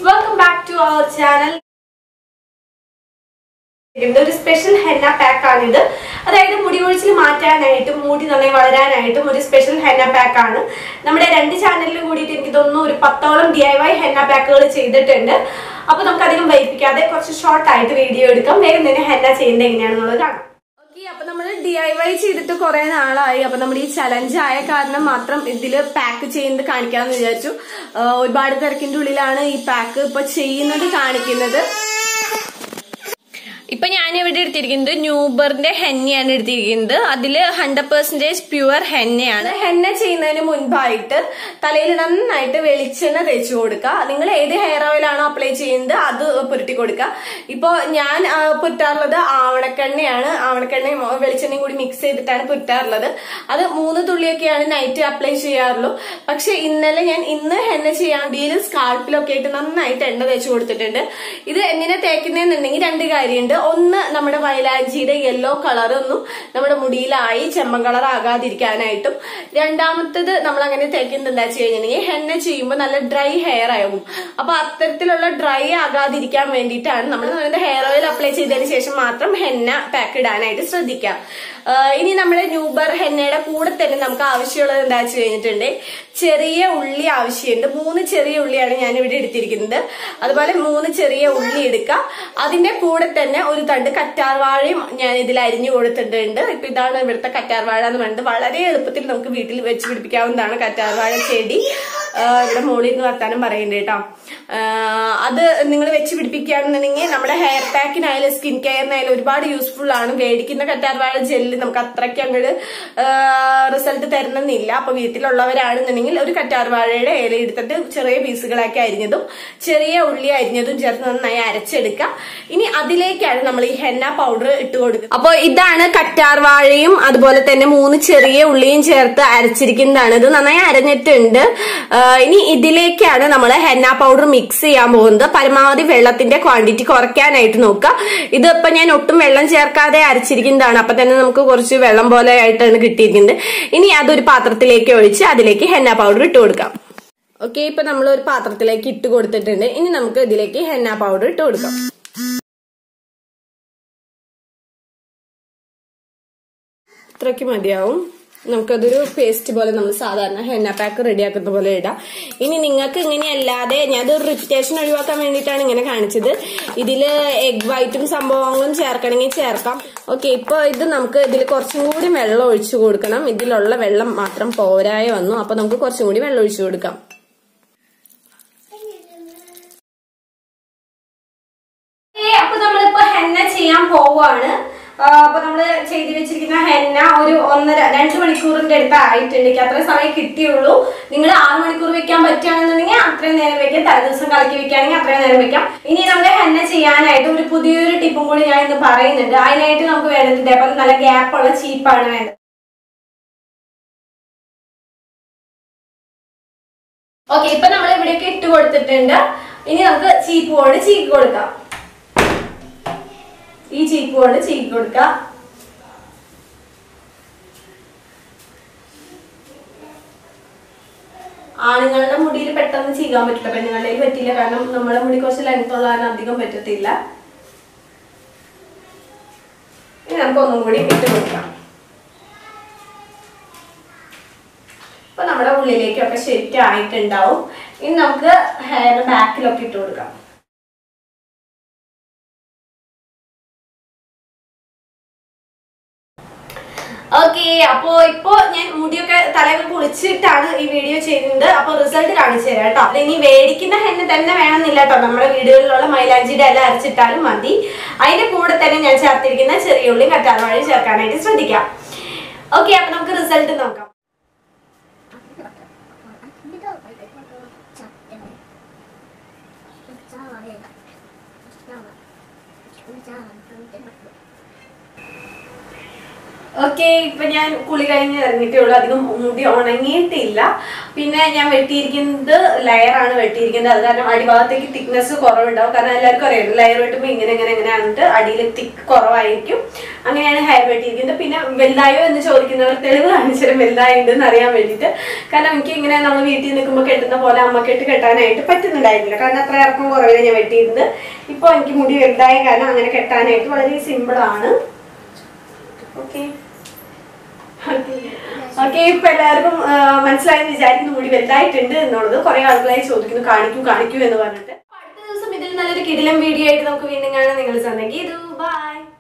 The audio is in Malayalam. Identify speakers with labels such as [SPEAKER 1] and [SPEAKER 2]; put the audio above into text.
[SPEAKER 1] welcome back to our channel ഒരു സ്പെഷ്യൽ ഹെന്ന പാക്ക് ആണിത് അതായത് മുടി കൊഴിച്ചിൽ മാറ്റാനായിട്ടും മുടി നന്നായി വളരാനായിട്ടും ഒരു സ്പെഷ്യൽ ഹെന്ന പാക്ക് ആണ് നമ്മുടെ രണ്ട് ചാനലിലും കൂടിയിട്ട് എനിക്ക് തോന്നുന്നു ഒരു പത്തോളം ഡി ഐ വൈ ഹെന്ന പാക്കുകൾ ചെയ്തിട്ടുണ്ട് അപ്പൊ നമുക്ക് അധികം വൈപ്പിക്കാതെ കുറച്ച് ഷോർട്ട് ആയിട്ട് വീഡിയോ എടുക്കാം വേഗം തന്നെ ഹെന്ന ചെയ്യുന്നത് എങ്ങനെയാണെന്നുള്ളത് കാണാം ഓക്കെ അപ്പൊ നമ്മൾ ഡി ഐ വൈ ചെയ്തിട്ട് കുറെ നാളായി അപ്പൊ നമ്മുടെ ഈ ചലഞ്ച് ആയ കാരണം മാത്രം ഇതില് പാക്ക് ചെയ്യുന്നത് കാണിക്കാന്ന് വിചാരിച്ചു ആ, ഒരുപാട് തിരക്കിന്റെ ഉള്ളിലാണ് ഈ പാക്ക് ഇപ്പൊ ചെയ്യുന്നത് കാണിക്കുന്നത് ഇപ്പൊ ഞാൻ ഇവിടെ എടുത്തിരിക്കുന്നത് ന്യൂബറിന്റെ ഹെന്നയാണ് എടുത്തിരിക്കുന്നത് അതില് ഹൺഡ്രഡ് പെർസെന്റേജ് പ്യുവർ ഹെന്നയാണ് ഹെന്ന ചെയ്യുന്നതിന് മുൻപായിട്ട് തലയിൽ നന്നായിട്ട് വെളിച്ചെണ്ണ തേച്ച് കൊടുക്കുക നിങ്ങൾ ഏത് ഹെയർ ഓയിൽ ആണോ അപ്ലൈ ചെയ്യുന്നത് അത് പുരട്ടി കൊടുക്കുക ഇപ്പൊ ഞാൻ ആ, പുരട്ടാറുള്ളത് ആവണക്കെണ്ണയാണ് ആവണക്കെണ്ണയും വെളിച്ചെണ്ണയും കൂടി മിക്സ് ചെയ്തിട്ടാണ് പുരട്ടാറുള്ളത് അത് മൂന്ന് തുള്ളിയൊക്കെയാണ് നൈറ്റ് അപ്ലൈ ചെയ്യാറുള്ളൂ പക്ഷെ ഇന്നലെ ഞാൻ ഇന്ന് ഹെന്ന ചെയ്യാൻ വേണ്ടിയിൽ സ്കാൾപ്പിലൊക്കെ ആയിട്ട് നന്നായിട്ട് എണ്ണ തേച്ച് കൊടുത്തിട്ടുണ്ട് ഇത് എങ്ങനെ തേക്കുന്നതെന്നുണ്ടെങ്കിൽ രണ്ട് കാര്യമുണ്ട് ഒന്ന് നമ്മുടെ മൈലാഞ്ചിയുടെ യെല്ലോ കളർ ഒന്നും നമ്മുടെ മുടിയിലായി ചെമ്മൻ കളർ ആകാതിരിക്കാനായിട്ടും രണ്ടാമത്തത് നമ്മൾ അങ്ങനെ തേക്കുന്നത് എന്താ വെച്ച് കഴിഞ്ഞിട്ടുണ്ടെങ്കിൽ ഹെന്ന ചെയ്യുമ്പോൾ നല്ല ഡ്രൈ ഹെയർ ആകും അപ്പൊ അത്തരത്തിലുള്ള ഡ്രൈ ആകാതിരിക്കാൻ വേണ്ടിയിട്ടാണ് നമ്മൾ ഹെയർ ഓയിൽ അപ്ലൈ ചെയ്തതിന് ശേഷം മാത്രം ഹെന്ന പാക്ക് ഇടാനായിട്ട് ശ്രദ്ധിക്കുക ആഹ് ഇനി നമ്മുടെ ന്യൂബർ ഹെന്നയുടെ കൂടെ തന്നെ നമുക്ക് ആവശ്യമുള്ളത് എന്താ വെച്ച് കഴിഞ്ഞിട്ടുണ്ട് ചെറിയ ഉള്ളി ആവശ്യമുണ്ട് മൂന്ന് ചെറിയ ഉള്ളിയാണ് ഞാൻ ഇവിടെ എടുത്തിരിക്കുന്നത് അതുപോലെ മൂന്ന് ചെറിയ ഉള്ളി എടുക്കുക അതിന്റെ കൂടെ തന്നെ ഒരു തണ്ട് കറ്റാർവാഴയും ഞാൻ ഇതിൽ അരിഞ്ഞു കൊടുത്തിട്ടുണ്ട് ഇപ്പൊ ഇതാണ് ഇവിടുത്തെ കറ്റാർവാഴ എന്ന് പറയുന്നത് വളരെ എളുപ്പത്തിൽ നമുക്ക് വീട്ടിൽ വെച്ച് പിടിപ്പിക്കാവുന്നതാണ് കറ്റാർവാഴ ചെടി ആഹ് ഇവിടെ മോളിൽ നിന്ന് വർത്താനം പറയുന്നുണ്ട് കേട്ടോ ആഹ് അത് നിങ്ങൾ വെച്ച് പിടിപ്പിക്കുകയാണെന്നുണ്ടെങ്കിൽ നമ്മുടെ ഹെയർ പാക്കിനായാലും സ്കിൻ കെയറിനായാലും ഒരുപാട് യൂസ്ഫുൾ ആണ് മേടിക്കുന്ന കറ്റാർവാഴ ജെല്ല് നമുക്ക് അത്രയ്ക്ക് അങ്ങോട്ട് റിസൾട്ട് തരണമെന്നില്ല അപ്പൊ വീട്ടിലുള്ളവരാണെന്നുണ്ടെങ്കിൽ ഒരു കറ്റാർവാഴയുടെ ഇല എടുത്തിട്ട് ചെറിയ പീസുകളാക്കി അരിഞ്ഞതും ചെറിയ ഉള്ളി അരിഞ്ഞതും ചേർത്ത് നന്നായി അരച്ചെടുക്കുക ഇനി അതിലേക്കാണ് നമ്മൾ ഈ ഹെന്ന പൗഡർ ഇട്ട് കൊടുക്കുക അപ്പോൾ ഇതാണ് കറ്റാർവാഴയും അതുപോലെ തന്നെ മൂന്ന് ചെറിയ ഉള്ളിയും ചേർത്ത് അരച്ചിരിക്കുന്നതാണ് ഇത് നന്നായി അരഞ്ഞിട്ടുണ്ട് ആ, ഇനി ഇതിലേക്കാണ് നമ്മൾ ഹെന്ന പൗഡർ മിക്സ് ചെയ്യാൻ പോകുന്നത് പരമാവധി വെള്ളത്തിന്റെ ക്വാണ്ടിറ്റി കുറയ്ക്കാനായിട്ട് നോക്കുക ഇത് ഇപ്പൊ ഞാൻ ഒട്ടും വെള്ളം ചേർക്കാതെ അരച്ചിരിക്കുന്നതാണ് അപ്പൊ തന്നെ നമുക്ക് കുറച്ച് വെള്ളം പോലെ ആയിട്ടാണ് കിട്ടിയിരിക്കുന്നത് ഇനി അതൊരു പാത്രത്തിലേക്ക് ഒഴിച്ച് അതിലേക്ക് ഹെന്ന പൗഡർ ഇട്ട് കൊടുക്കാം ഓക്കെ ഇപ്പൊ നമ്മൾ ഒരു പാത്രത്തിലേക്ക് ഇട്ട് കൊടുത്തിട്ടുണ്ട് ഇനി നമുക്ക് ഇതിലേക്ക് ഹെന്ന പൗഡർ ഇട്ട് കൊടുക്കാം ഇത്രയ്ക്ക് മതിയാവും നമുക്കതൊരു പേസ്റ്റ് പോലെ നമ്മൾ സാധാരണ ഹെന്ന പാക്ക് റെഡിയാക്കുന്ന പോലെ ഇടാം ഇനി നിങ്ങൾക്ക് ഇങ്ങനെ അല്ലാതെ ഞാനത് റിപ്പിറ്റേഷൻ ഒഴിവാക്കാൻ വേണ്ടിയിട്ടാണ് ഇങ്ങനെ കാണിച്ചത് ഇതില് എഗ് വൈറ്റും സംഭവങ്ങളും ചേർക്കണമെങ്കിൽ ചേർക്കാം ഓക്കെ ഇപ്പൊ ഇത് നമുക്ക് ഇതിൽ കുറച്ചും കൂടി വെള്ളം ഒഴിച്ചു കൊടുക്കണം ഇതിലുള്ള വെള്ളം മാത്രം പോരായ വന്നു അപ്പൊ നമുക്ക് കുറച്ചും കൂടി വെള്ളം ഒഴിച്ചു കൊടുക്കാം ഏ, അപ്പൊ നമ്മളിപ്പോ ഹെന്ന ചെയ്യാൻ പോവാണ് ആ, അപ്പൊ നമ്മള് ചെയ്ത് വെച്ചിരിക്കുന്ന ഹെന്ന ഒരു ഒന്നര രണ്ട് മണിക്കൂറിന്റെ അടുത്ത് ആയിട്ടുണ്ട് എനിക്ക് അത്രയും സമയം കിട്ടിയുള്ളൂ നിങ്ങൾ ആറ് മണിക്കൂർ വെക്കാൻ പറ്റുകയാണെന്നുണ്ടെങ്കിൽ അത്രയും നേരം വെക്കാം തലേ ദിവസം കളക്കി വെക്കുകയാണെങ്കിൽ അത്രയും നേരം വെക്കാം ഇനി നമ്മുടെ ഹെന്ന ചെയ്യാനായിട്ട് ഒരു പുതിയൊരു ടിപ്പും കൂടി ഞാൻ ഇന്ന് പറയുന്നുണ്ട് അതിനായിട്ട് നമുക്ക് വേണ്ടത് ഇതേപോലെ നല്ല ഗ്യാപ്പുള്ള ചീപ്പാണ് വേണ്ടത് ഓക്കെ ഇപ്പൊ നമ്മൾ ഇവിടേക്ക് ഇട്ട് കൊടുത്തിട്ടുണ്ട് ഇനി നമുക്ക് ചീപ്പ് കൊണ്ട് ചീക്ക് കൊടുക്കാം ഈ ചീപ്പ് കൊണ്ട് ചീക്ക് കൊടുക്കാം ആണുങ്ങളുടെ മുടിയിൽ പെട്ടെന്ന് ചീകാൻ പറ്റില്ല പെണ്ണുങ്ങളുടെ പറ്റില്ല കാരണം നമ്മുടെ മുടി കുറച്ച് ലെങ്ത് ഉള്ള കാരണം അധികം പറ്റത്തില്ല ഇനി നമുക്ക് ഒന്നും കൂടി ഇട്ട് കൊടുക്കാം അപ്പൊ നമ്മുടെ ഉള്ളിലേക്കൊക്കെ ശരിക്കും ആയിട്ടുണ്ടാവും ഇനി നമുക്ക് ഹെയർ ബാക്കിലൊക്കെ ഇട്ട് കൊടുക്കാം ഓക്കെ അപ്പോ ഇപ്പോ ഞാൻ മുടിയൊക്കെ തലയൊക്കെ കുളിച്ചിട്ടാണ് ഈ വീഡിയോ ചെയ്യുന്നത് അപ്പൊ റിസൾട്ട് കാണിച്ചു തരാം കേട്ടോ അത് ഇനി മേടിക്കുന്ന ഹെന്ന തന്നെ വേണമെന്നില്ല കേട്ടോ നമ്മുടെ വീടുകളിലുള്ള മൈലാഞ്ചിയുടെ എല്ലാം അരച്ചിട്ടാലും മതി അതിന്റെ കൂടെ തന്നെ ഞാൻ ചേർത്തിരിക്കുന്ന ചെറിയ ഉള്ളി കറ്റാർവാഴയും ചേർക്കാനായിട്ട് ശ്രദ്ധിക്കാം ഓക്കെ അപ്പൊ നമുക്ക് റിസൾട്ട് നോക്കാം ഓക്കെ ഇപ്പൊ ഞാൻ കുളി കഴിഞ്ഞ് ഇറങ്ങിയിട്ടേ ഉള്ളൂ അധികം മുടി ഉണങ്ങിയിട്ടില്ല പിന്നെ ഞാൻ വെട്ടിയിരിക്കുന്നത് ലെയറാണ് വെട്ടിയിരിക്കുന്നത് അത് കാരണം അടിഭാഗത്തേക്ക് തിക്നെസ് കുറവുണ്ടാവും കാരണം എല്ലാവർക്കും അറിയാം ലെയർ വെട്ടുമ്പോൾ ഇങ്ങനെ ഇങ്ങനെ ഇങ്ങനെ ആണിട്ട് അടിയിൽ തിക്ക് കുറവായിരിക്കും അങ്ങനെയാണ് ഹെയർ വെട്ടിയിരിക്കുന്നത് പിന്നെ വലുതായോ എന്ന് ചോദിക്കുന്നവർ തെളിവ് കാണിച്ചാലും വലുതായിട്ടുണ്ടെന്ന് അറിയാൻ വേണ്ടിയിട്ട് കാരണം എനിക്ക് ഇങ്ങനെ നമ്മൾ വീട്ടിൽ നിൽക്കുമ്പോൾ കെട്ടുന്ന പോലെ അമ്മ കെട്ട് കെട്ടാനായിട്ട് പറ്റുന്നുണ്ടായിരുന്നില്ല കാരണം അത്ര ഇറക്കം കുറവില്ല ഞാൻ വെട്ടിയിരുന്നത് ഇപ്പോൾ എനിക്ക് മുടി വലുതായ കാരണം അങ്ങനെ കെട്ടാനായിട്ട് വളരെ സിമ്പിളാണ് ഓക്കെ ഓക്കെ ഇപ്പൊ എല്ലാവർക്കും ആ, മനസ്സിലായെന്ന് വിചാരിക്കുന്നു മുടി വലുതായിട്ടുണ്ട് എന്നുള്ളത് കുറെ ആളുകളായി ചോദിക്കുന്നു കാണിക്കൂ കാണിക്കൂ എന്ന് പറഞ്ഞിട്ട് അപ്പൊ അടുത്ത ദിവസം ഇതിൽ നല്ലൊരു കിടിലം വീഡിയോ ആയിട്ട് നമുക്ക് വീണ്ടും കാണാം നിങ്ങൾ സ്വന്തം ഗീതു ബൈ